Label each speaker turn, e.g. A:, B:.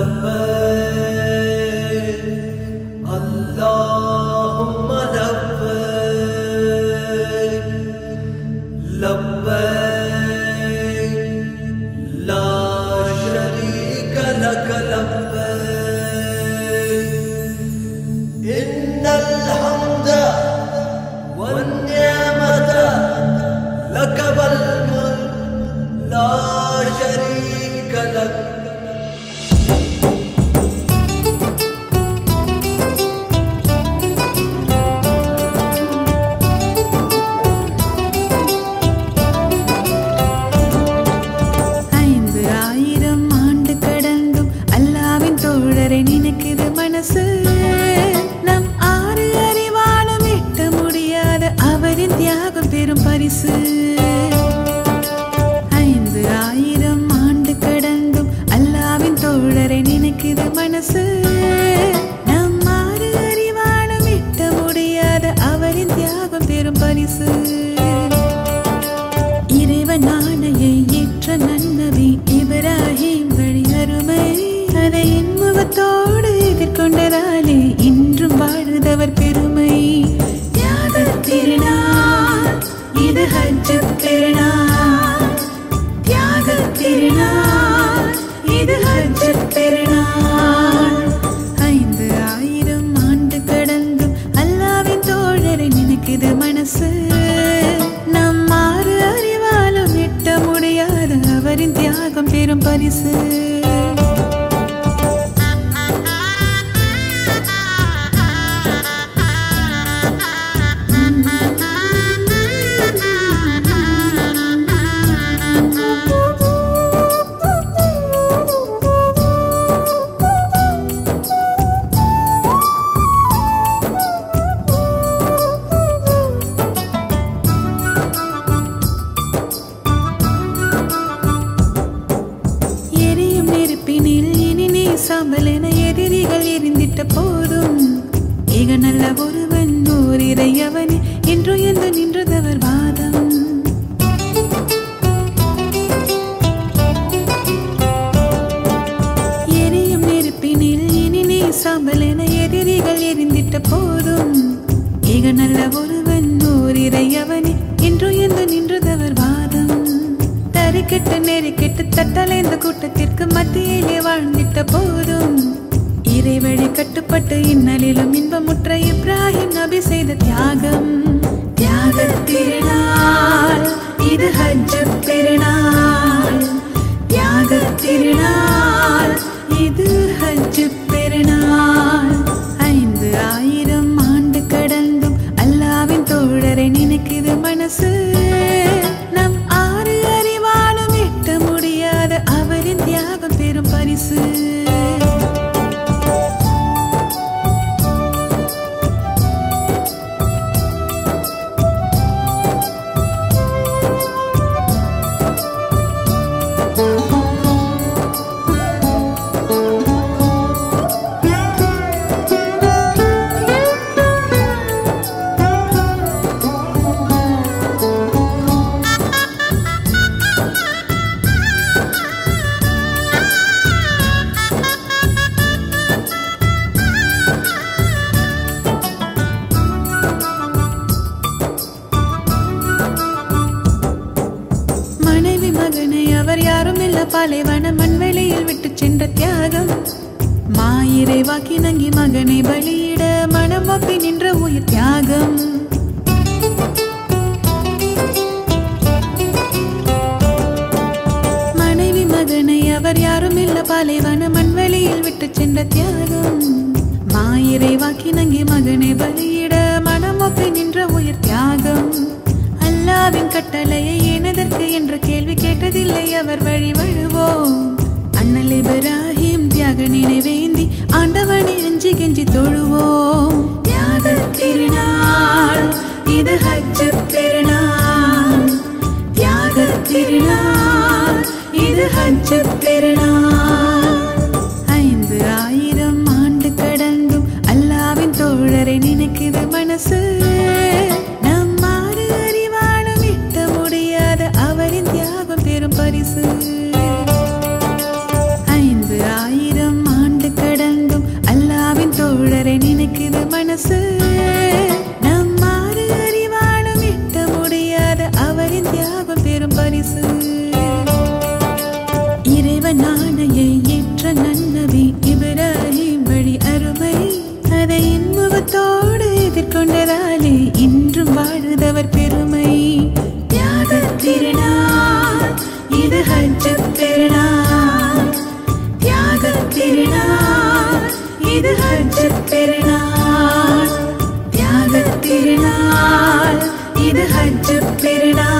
A: لبيك اللهم لبيك لبيك لا شريك لك لبيك إن الحمد والنعمة لك والملك لا شريك لك
B: ஐந்து ஆயிரம் ஆண்டு கடந்தும் அல்லாவின் தோழரை நினைக்குது மனசு நம் ஆறு அறிவாலும் எட்ட முடியாத அவரின் தியாகம் பெரும் பரிசு ஐந்து ஆயிரம் ஆண்டு கடந்தும் அல்லாவின் தோழரை நினைக்குது மனசு நம் ஆறு அறிவாலும் எட்ட முடியாத அவரின் தியாகம் பெரும் பரிசு இறைவன் ஆணையை ஏற்ற நன்னவி இப்ராஹிம் வழி அருமை அதை இன்முகத்தோடு எதிர்கொண்டதாலே இன்றும் வாழுதவர் பெருமை தியாக திருநாள் இது ஹஜ் திருநாள் தியாக திருநாள் இது ஹஜ் திருநாள் ஐந்து ஆயிரம் ஆண்டு கடந்தும் அல்லாவின் தோழரை நினைக்குது மனசு நம் ஆறு அறிவாலும் எட்ட முடியாத அவரின் தியாகம் பெரும் பரிசு எரியும் நெருப்பினில் இனி நீ சாம்பல் என எதிரிகள் எரிந்திட்ட போதும் ஏக நல்ல ஒருவன் ஓர் இறையவனே என்று எந்த நின்றதவர் வாதம் எரியும் நெருப்பினில் இனி நீ சாம்பல் என எதிரிகள் எரிந்திட்ட போதும் ஏக நல்ல ஒருவன் ஓர் இறையவனே என்று எந்த நின்றதவர் வாதம் தறிக்கெட்டு நெறிக்கெட்டு தட்டலைந்த கூட்டத்திற்கு மத்தியிலே வாழ்ந்திட்ட போதும் இறைவழி கட்டுப்பட்டு இன்னலிலும் இன்பமுற்ற இப்ராஹிம் நபி செய்த தியாகம் தியாக திருநாள் இது ஹஜ் பெருநாள் தியாக திருநாள் இது ஹஜ் பெருநாள் ஐந்து ஆயிரம் ஆண்டு கடந்தும் அல்லாவின் தோழரை நினைக்குது மனசு நம் ஆறு அறிவாலும் எட்ட முடியாத அவரின் தியாகம் பெரும் பரிசு மனைவி மகனை அவர் யாரும் இல்ல பாலைவன மண்வெளியில் விட்டு சென்ற தியாகம் மாயிரை வாக்கி நங்கி மகனை பலியிட மனம் ஒப்பி நின்ற உயிர் தியாகம் மனைவி மகனை அவர் யாரும் இல்ல பாலைவன மண்வெளியில் விட்டு சென்ற தியாகம் மாயிரை வாக்கி நங்கி மகனை பலியிட மனம் ஒப்பி நின்ற உயிர் தியாகம் அல்லாவின் கட்டளையை ஏனதற்கு என்ற கேள்வி கேட்டதில்லை அவர் வழி வழுவோம் அண்ணல் இப்ராஹிம் தியாக நினைவேந்தி ஆண்டவனை அஞ்சி கெஞ்சி தொழுவோம் தியாக திருநாள் இது ஹஜ் திருநாள் தியாக திருநாள் இது ஹஜ் திருநாள் ஐந்து ஆயிரம் ஆண்டு கடந்தும் அல்லாவின் தோழரை நினைக்குது மனசு நம் ஆறு அறிவாலும் எட்ட முடியாத அவரின் தியாகம் பெரும் பரிசு ஐந்து ஆயிரம் பரிசு இறைவன் ஆணையை ஏற்ற நன்னவி இப்ராஹிம் வழி அருமை அதை இன்முகத்தோடு எதிர்கொண்டதாலே இன்றும் வாழுதவர் பெருமை தியாகத் திருநாள் இது ஹஜ்ஜு பெருநாள் தியாகத் திருநாள் இது ஹஜ்ஜு பெருநாள் தியாகத் திருநாள் இது ஹஜ்ஜு பெருநாள்